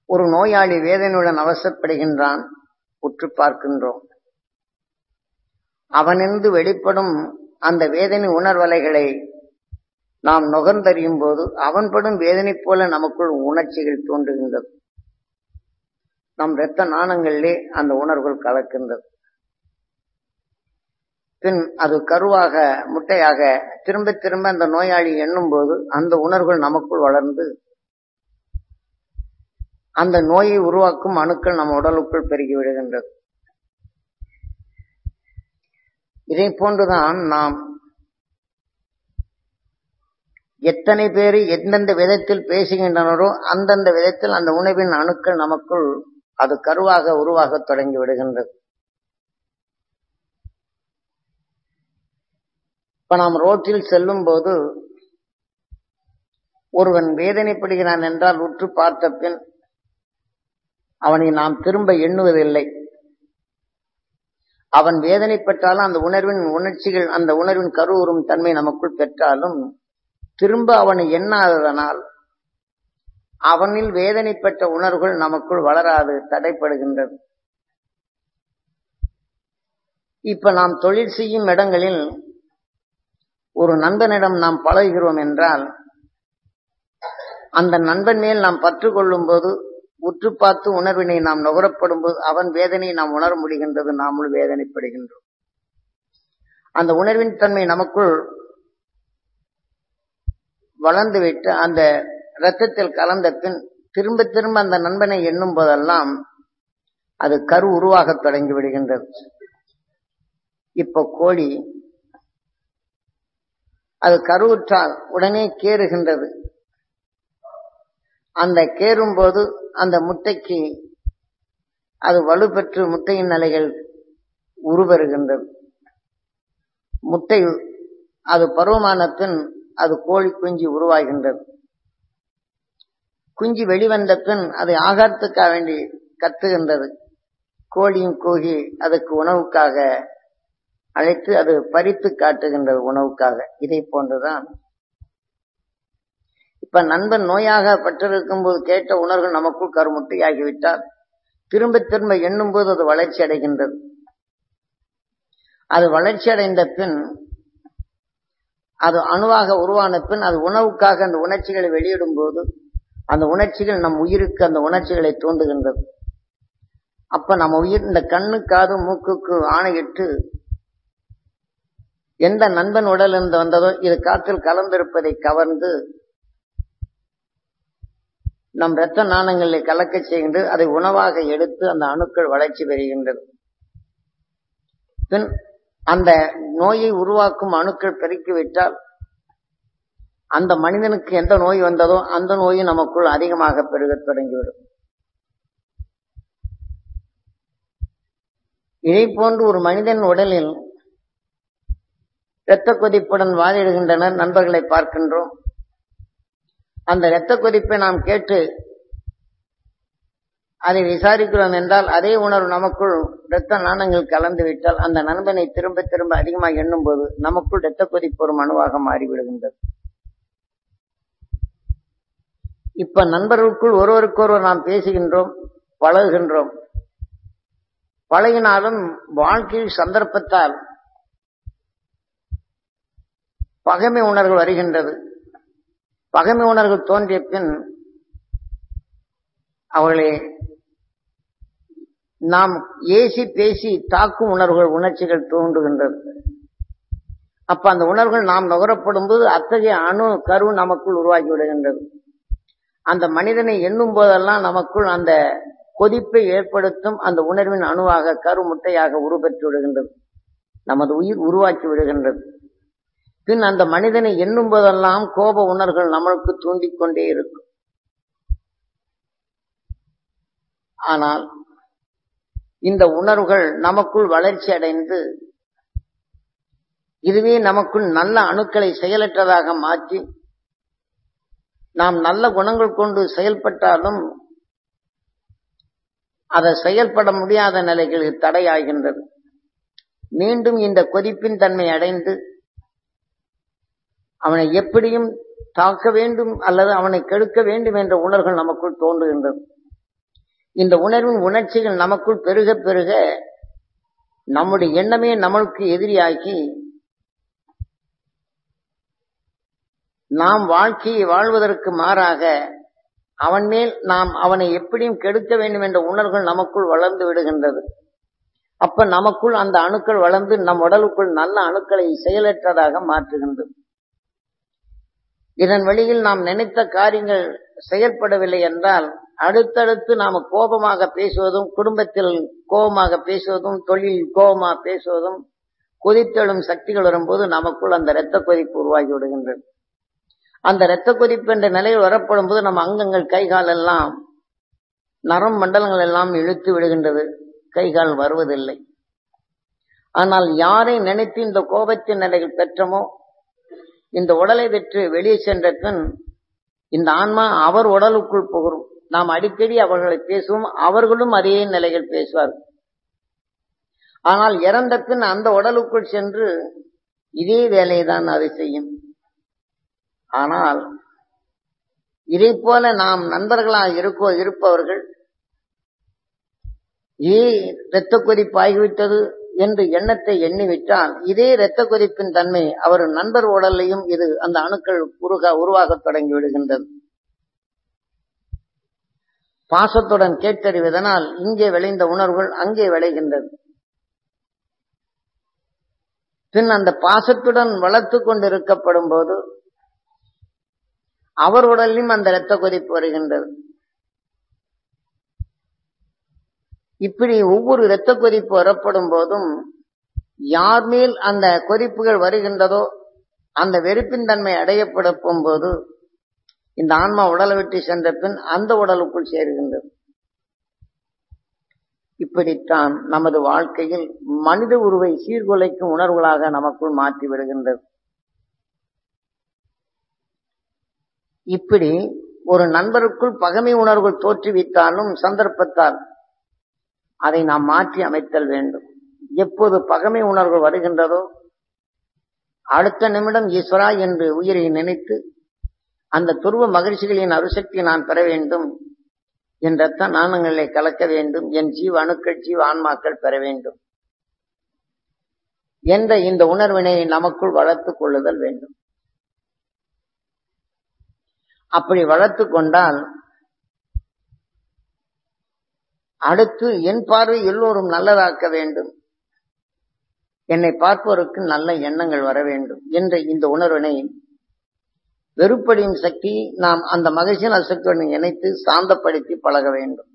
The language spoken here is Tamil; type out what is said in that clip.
ஒரு நோயாளி வேதனையுடன் அவசப்படுகின்றான் உற்று பார்க்கின்றோம் அவனிருந்து வெளிப்படும் அந்த வேதனை உணர்வலைகளை நாம் நுகர்ந்தறியும் போது அவன் படும் வேதனை போல நமக்குள் உணர்ச்சிகள் தோன்றுகின்றது நம் இரத்த நாணங்களிலே அந்த உணர்வுகள் கலக்கின்றது பின் அது கருவாக முட்டையாக திரும்ப திரும்ப அந்த நோயாளி எண்ணும் போது அந்த உணர்வுகள் நமக்குள் வளர்ந்து அந்த நோயை உருவாக்கும் அணுக்கள் நம் உடலுக்குள் பெருகி விடுகின்றது இதை போன்றுதான் நாம் எத்தனை பேர் எந்தெந்த விதத்தில் பேசுகின்றனரோ அந்தந்த விதத்தில் அந்த உணவின் அணுக்கள் நமக்குள் அது கருவாக உருவாக தொடங்கி விடுகின்றது இப்ப நாம் ரோட்டில் செல்லும் போது ஒருவன் வேதனைப்படுகிறான் என்றால் உற்று பார்த்த பின் அவனை நாம் திரும்ப எண்ணுவதில்லை அவன் வேதனைப்பட்டாலும் அந்த உணர்வின் உணர்ச்சிகள் அந்த உணர்வின் கருவுறும் தன்மை நமக்குள் பெற்றாலும் திரும்ப அவனை எண்ணாததனால் அவனில் வேதனைப்பட்ட உணர்வுகள் நமக்குள் வளராது தடைப்படுகின்றது இப்ப நாம் தொழில் செய்யும் இடங்களில் ஒரு நண்பனிடம் நாம் பழகுகிறோம் என்றால் அந்த நண்பன் மேல் நாம் பற்று கொள்ளும் போது உற்று பார்த்து உணர்வினை நாம் நுகரப்படும் போது அவன் வேதனையை நாம் உணர முடிகின்றது நாமும் வேதனைப்படுகின்றோம் அந்த உணர்வின் தன்மை நமக்குள் வளர்ந்துவிட்டு அந்த இரத்தத்தில் கலந்த பின் திரும்ப திரும்ப அந்த நண்பனை எண்ணும் போதெல்லாம் அது கரு உருவாகத் தொடங்கி விடுகின்றது இப்போ கோழி அது கருவுற்றால் உடனே கேறுகின்றது அந்த கேறும் போது அந்த முட்டைக்கு அது வலுப்பெற்று முட்டையின் நிலைகள் உருவருகின்றது முட்டை அது பருவமான பின் அது கோழி குஞ்சு உருவாகின்றது குஞ்சு வெளிவந்த பின் அது ஆகாரத்துக்காக வேண்டி கத்துகின்றது கோழியும் கூகி அதுக்கு உணவுக்காக அழைத்து அது பறித்து காட்டுகின்றது உணவுக்காக இதை போன்றுதான் இப்ப நண்பன் நோயாக பட்டிருக்கும் போது கேட்ட உணர்வு நமக்குள் கருமுட்டையாகிவிட்டால் திரும்ப திரும்ப எண்ணும் போது அது வளர்ச்சி அடைகின்றது அது வளர்ச்சி அடைந்த பின் அது அணுவாக உருவான பின் அது உணவுக்காக அந்த உணர்ச்சிகளை வெளியிடும் போது அந்த உணர்ச்சிகள் நம் உயிருக்கு அந்த உணர்ச்சிகளை தூண்டுகின்றது அப்ப நம்ம உயிர் இந்த கண்ணு காது மூக்குக்கு ஆணையிட்டு எந்த நண்பன் உடலிருந்து வந்ததோ இது காற்றில் கலந்திருப்பதை கவர்ந்து நம் இரத்த நாணங்களை கலக்க செய்கின்றது அதை உணவாக எடுத்து அந்த அணுக்கள் வளர்ச்சி பெறுகின்றது பின் அந்த நோயை உருவாக்கும் அணுக்கள் பெருக்கிவிட்டால் அந்த மனிதனுக்கு எந்த நோய் வந்ததோ அந்த நோயும் நமக்குள் அதிகமாக பெருகத் தொடங்கிவிடும் இதை போன்று ஒரு மனிதன் உடலில் இரத்த கொதிப்புடன் வாதிடுகின்றனர் நண்பர்களை பார்க்கின்றோம் அந்த இரத்த கொதிப்பை நாம் கேட்டு அதை விசாரிக்கிறோம் என்றால் அதே உணர்வு நமக்குள் இரத்த நாணங்கள் கலந்து விட்டால் அந்த நண்பனை திரும்ப திரும்ப அதிகமாக எண்ணும் போது நமக்குள் இரத்த கொதிப்பு ஒரு மனுவாக மாறிவிடுகின்றது இப்ப நண்பர்களுக்குள் ஒருவருக்கொருவர் நாம் பேசுகின்றோம் பழகுகின்றோம் பழகினாலும் வாழ்க்கையில் சந்தர்ப்பத்தால் பகைமை உணர்வு வருகின்றது பகைமை உணர்வு தோன்றிய பின் அவர்களை நாம் ஏசி பேசி தாக்கும் உணர்வுகள் உணர்ச்சிகள் தோன்றுகின்றது அப்ப அந்த உணர்வுகள் நாம் நுகரப்படும் போது அத்தகைய அணு கரு நமக்குள் உருவாகி விடுகின்றது அந்த மனிதனை எண்ணும் போதெல்லாம் நமக்குள் அந்த கொதிப்பை ஏற்படுத்தும் அந்த உணர்வின் அணுவாக கரு முட்டையாக உருவெற்று விடுகின்றது நமது உயிர் உருவாக்கி விடுகின்றது பின் அந்த மனிதனை எண்ணும் போதெல்லாம் கோப உணர்வுகள் நம்மளுக்கு தூண்டிக் கொண்டே இருக்கும் ஆனால் இந்த உணர்வுகள் நமக்குள் வளர்ச்சி அடைந்து இதுவே நமக்குள் நல்ல அணுக்களை செயலற்றதாக மாற்றி நாம் நல்ல குணங்கள் கொண்டு செயல்பட்டாலும் அதை செயல்பட முடியாத நிலைகளில் தடையாகின்றது மீண்டும் இந்த கொதிப்பின் தன்மை அடைந்து அவனை எப்படியும் தாக்க வேண்டும் அல்லது அவனை கெடுக்க வேண்டும் என்ற உணர்வுகள் நமக்குள் தோன்றுகின்றது இந்த உணர்வின் உணர்ச்சிகள் நமக்குள் பெருக பெருக நம்முடைய எண்ணமே நம்மளுக்கு எதிரியாகி நாம் வாழ்க்கையை வாழ்வதற்கு மாறாக அவன் மேல் நாம் அவனை எப்படியும் கெடுக்க வேண்டும் என்ற உணர்வுகள் நமக்குள் வளர்ந்து விடுகின்றது அப்ப நமக்குள் அந்த அணுக்கள் வளர்ந்து நம் உடலுக்குள் நல்ல அணுக்களை செயலற்றதாக மாற்றுகின்றது இதன் வழியில் நாம் நினைத்த காரியங்கள் செயல்படவில்லை என்றால் அடுத்தடுத்து நாம கோபமாக பேசுவதும் குடும்பத்தில் கோபமாக பேசுவதும் தொழில் கோபமாக பேசுவதும் கொதித்தெழும் சக்திகள் வரும்போது நமக்குள் அந்த இரத்த கொதிப்பு உருவாகி விடுகின்றது அந்த இரத்த கொதிப்பு என்ற நிலையில் வரப்படும் போது நம்ம அங்கங்கள் கைகால் எல்லாம் நரம் மண்டலங்கள் எல்லாம் இழுத்து விடுகின்றது கைகால் வருவதில்லை ஆனால் யாரை நினைத்து இந்த கோபத்தின் நிலைகள் பெற்றமோ இந்த உடலை பெற்று வெளியே சென்ற பின் இந்த ஆன்மா அவர் உடலுக்குள் புகரும் நாம் அடிக்கடி அவர்களை பேசுவோம் அவர்களும் அதே நிலைகள் பேசுவார்கள் ஆனால் இறந்த பின் அந்த உடலுக்குள் சென்று இதே வேலையை தான் அது செய்யும் ஆனால் இதை போல நாம் நண்பர்களாக இருக்கோ இருப்பவர்கள் ஏ இரத்த கொதிப்பு ஆகிவிட்டது என்று எண்ணத்தை எண்ணிவிட்டால் இதே இரத்த கொதிப்பின் தன்மை அவர் நண்பர் உடலையும் இது அந்த அணுக்கள் உருக உருவாகத் தொடங்கி விடுகின்றது பாசத்துடன் கேட்டறிவதனால் இங்கே விளைந்த உணர்வுகள் அங்கே விளைகின்றது பின் அந்த பாசத்துடன் வளர்த்து கொண்டிருக்கப்படும் போது அவர் உடலிலும் அந்த இரத்த கொதிப்பு வருகின்றது இப்படி ஒவ்வொரு இரத்த கொதிப்பு வரப்படும் போதும் யார் மேல் அந்த கொதிப்புகள் வருகின்றதோ அந்த வெறுப்பின் தன்மை அடையப்படும் போது இந்த ஆன்மா உடலை விட்டு சென்ற பின் அந்த உடலுக்குள் சேருகின்றது இப்படித்தான் நமது வாழ்க்கையில் மனித உருவை சீர்குலைக்கும் உணர்வுகளாக நமக்குள் மாற்றி விடுகின்றது இப்படி ஒரு நண்பருக்குள் பகமை உணர்வுகள் தோற்றுவித்தாலும் சந்தர்ப்பத்தால் அதை நாம் மாற்றி அமைத்தல் வேண்டும் எப்போது பகமை உணர்வு வருகின்றதோ அடுத்த நிமிடம் ஈஸ்வரா என்று உயிரை நினைத்து அந்த துருவ மகிழ்ச்சிகளின் அருசக்தி நான் பெற வேண்டும் என் ரத்த நாணங்களை கலக்க வேண்டும் என் ஜீவ அணுக்கள் ஜீவ ஆன்மாக்கள் பெற வேண்டும் என்ற இந்த உணர்வினை நமக்குள் வளர்த்துக் கொள்ளுதல் வேண்டும் அப்படி வளர்த்து கொண்டால் அடுத்து என் பார்வை எல்லோரும் நல்லதாக்க வேண்டும் என்னை பார்ப்பவருக்கு நல்ல எண்ணங்கள் வர வேண்டும் என்ற இந்த உணர்வினை வெறுப்படியும் சக்தி நாம் அந்த மகிழ்ச்சியின் சக்தியுடன் இணைத்து சாந்தப்படுத்தி பழக வேண்டும்